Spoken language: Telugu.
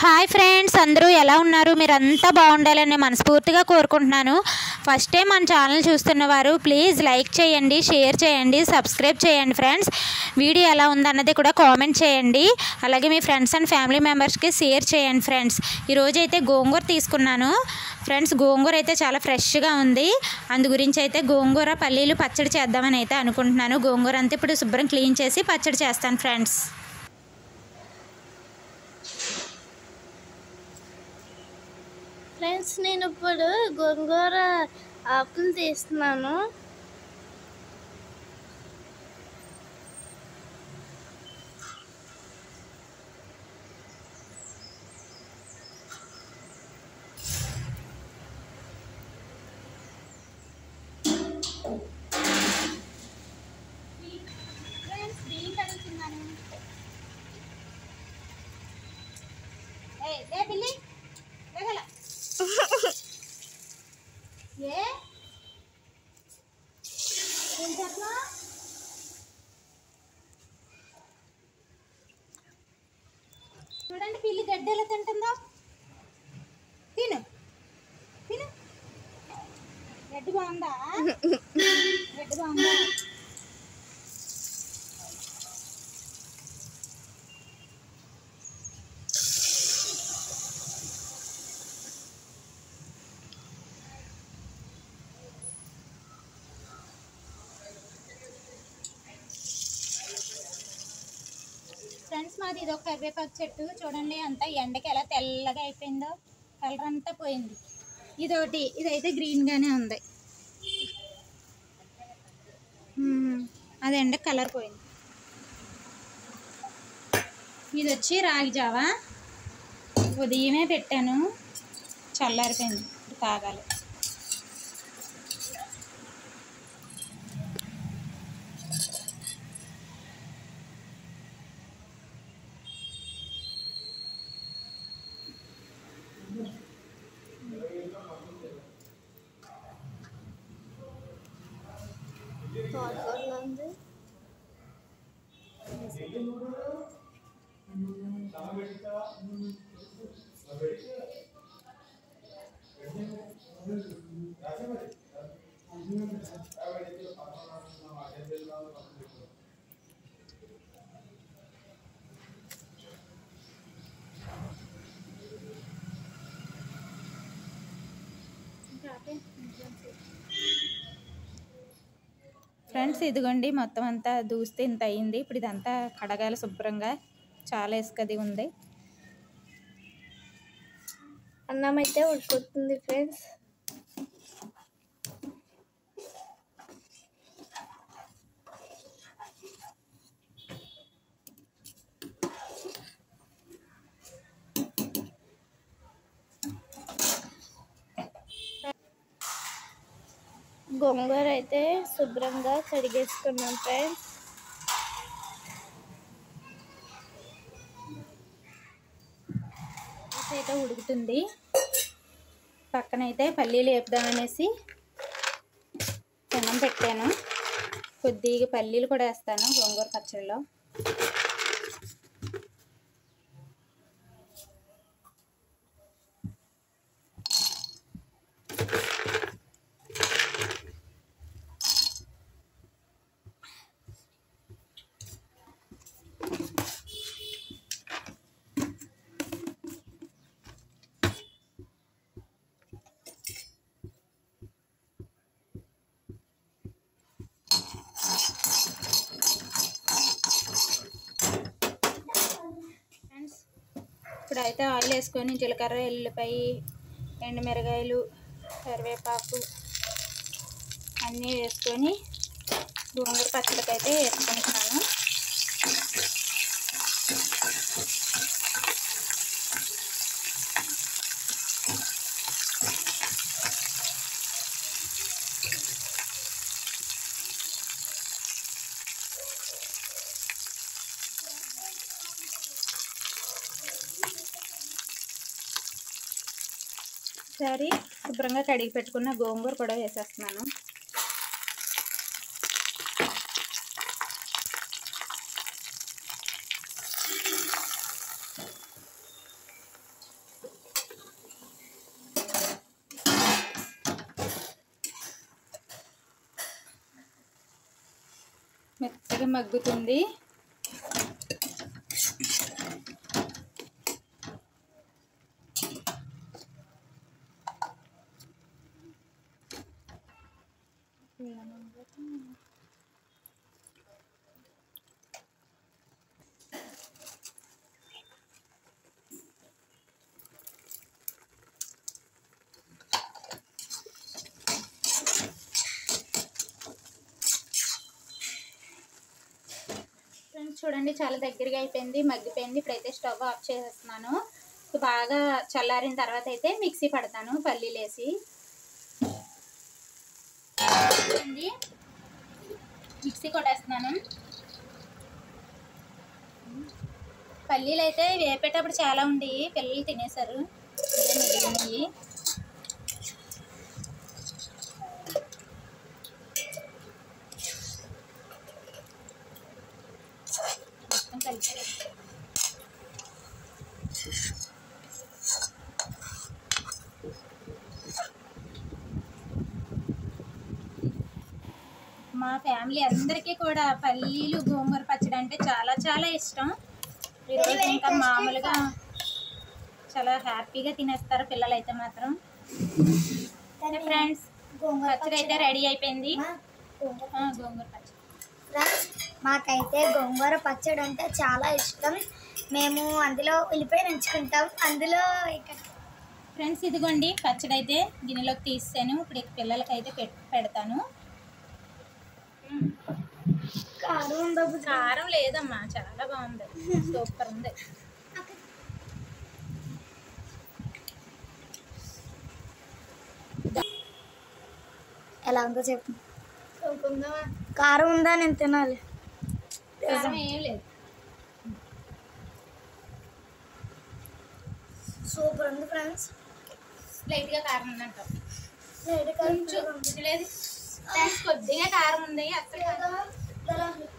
హాయ్ ఫ్రెండ్స్ అందరూ ఎలా ఉన్నారు మీరు అంతా బాగుండాలని మనస్ఫూర్తిగా కోరుకుంటున్నాను ఫస్ట్ టైం మన ఛానల్ చూస్తున్న వారు ప్లీజ్ లైక్ చేయండి షేర్ చేయండి సబ్స్క్రైబ్ చేయండి ఫ్రెండ్స్ వీడియో ఎలా ఉందన్నది కూడా కామెంట్ చేయండి అలాగే మీ ఫ్రెండ్స్ అండ్ ఫ్యామిలీ మెంబర్స్కి షేర్ చేయండి ఫ్రెండ్స్ ఈరోజు అయితే గోంగూర తీసుకున్నాను ఫ్రెండ్స్ గోంగూర అయితే చాలా ఫ్రెష్గా ఉంది అందు గురించి అయితే గోంగూర పల్లీలు పచ్చడి చేద్దామని అయితే అనుకుంటున్నాను గోంగూర అంతా ఇప్పుడు శుభ్రం క్లీన్ చేసి పచ్చడి చేస్తాను ఫ్రెండ్స్ ఫ్రెండ్స్ నేను ఇప్పుడు గోంగూర ఆకులు తీస్తున్నాను ఏ ఏం చేస్తున్నా చూడండి పిల్లి గడ్డి ఎలా తింటుందో తిను తిను గడ్డి బాగుందా గడ్డి బాగుందా ఫ్రెండ్స్ మాది ఇది ఒక కరివేపాకు చెట్టు చూడండి అంతా ఎండకి ఎలా తెల్లగా అయిపోయిందో కలర్ అంతా పోయింది ఇదొకటి ఇదైతే గ్రీన్గానే ఉంది మ్మ్. అది ఎండ కలర్ పోయింది ఇది వచ్చి రాగి జావా ఉదయమే పెట్టాను చల్లారిపోయింది ఇప్పుడు తాగాలి తోటకూరలో ఉంది ఫ్రెండ్స్ ఇదిగోండి మొత్తం అంతా దూస్తే ఇంత అయ్యింది ఇప్పుడు ఇదంతా కడగాలి శుభ్రంగా చాలా ఇసుకది ఉంది అన్నం అయితే ఉడుకుతుంది ఫ్రెండ్స్ గోంగూర అయితే శుభ్రంగా కడిగేసుకున్నాం ఫ్రెండ్స్ రైస్ అయితే ఉడుకుతుంది పక్కనైతే పల్లీలు వేపుదామనేసి పెనం పెట్టాను కొద్దిగా పల్లీలు కూడా వేస్తాను గోంగూర పచ్చడిలో ఫ్రెండ్స్ ఇప్పుడైతే ఆయిల్ వేసుకొని జీలకర్ర ఎల్లిపాయ ఎండుమిరగాయలు కరివేపాకు అన్నీ వేసుకొని గోంగూర పచ్చడికి అయితే వేసుకుంటున్నాను ఒకసారి శుభ్రంగా కడిగి పెట్టుకున్న గోంగూర కూడా వేసేస్తున్నాను అయితే మగ్గుతుంది ఫ్రెండ్స్ చూడండి చాలా దగ్గరగా అయిపోయింది మగ్గిపోయింది ఇప్పుడైతే స్టవ్ ఆఫ్ చేసేస్తున్నాను సో బాగా చల్లారిన తర్వాత అయితే మిక్సీ పడతాను పల్లీలు వేసి చూడండి మిక్సీ కొట్టేస్తున్నాను పల్లీలు అయితే వేపేటప్పుడు చాలా ఉండి పిల్లలు తినేశారు ఇవే మిగిలినవి మొత్తం కలిపి మా ఫ్యామిలీ అందరికీ కూడా పల్లీలు గోంగూర పచ్చడి అంటే చాలా చాలా ఇష్టం ఈరోజు ఇంకా మామూలుగా చాలా హ్యాపీగా తినేస్తారు పిల్లలు అయితే మాత్రం ఫ్రెండ్స్ పచ్చడి అయితే రెడీ అయిపోయింది ఆ, గోంగూర పచ్చడి ఫ్రెండ్స్ మాకైతే గోంగూర పచ్చడి అంటే చాలా ఇష్టం మేము అందులో ఉల్లిపాయ నంచుకుంటాం అందులో ఇక ఫ్రెండ్స్ ఇదిగోండి పచ్చడి అయితే గిన్నెలోకి తీసాను ఇప్పుడు ఇక పిల్లలకైతే పెట్ పెడతాను కారం ఉందా కారం లేదమ్మా చాలా బాగుంది సూపర్ ఉంది ఎలా ఉందో చెప్పు కారం ఉందా నేను తినాలి కారం ఏం లేదు సూపర్ ఉంది ఫ్రెండ్స్ లైట్గా కారం ఉందంట కొంచెం లేదు ఫ్రెండ్స్ కొద్దిగా కారం ఉంది అసలు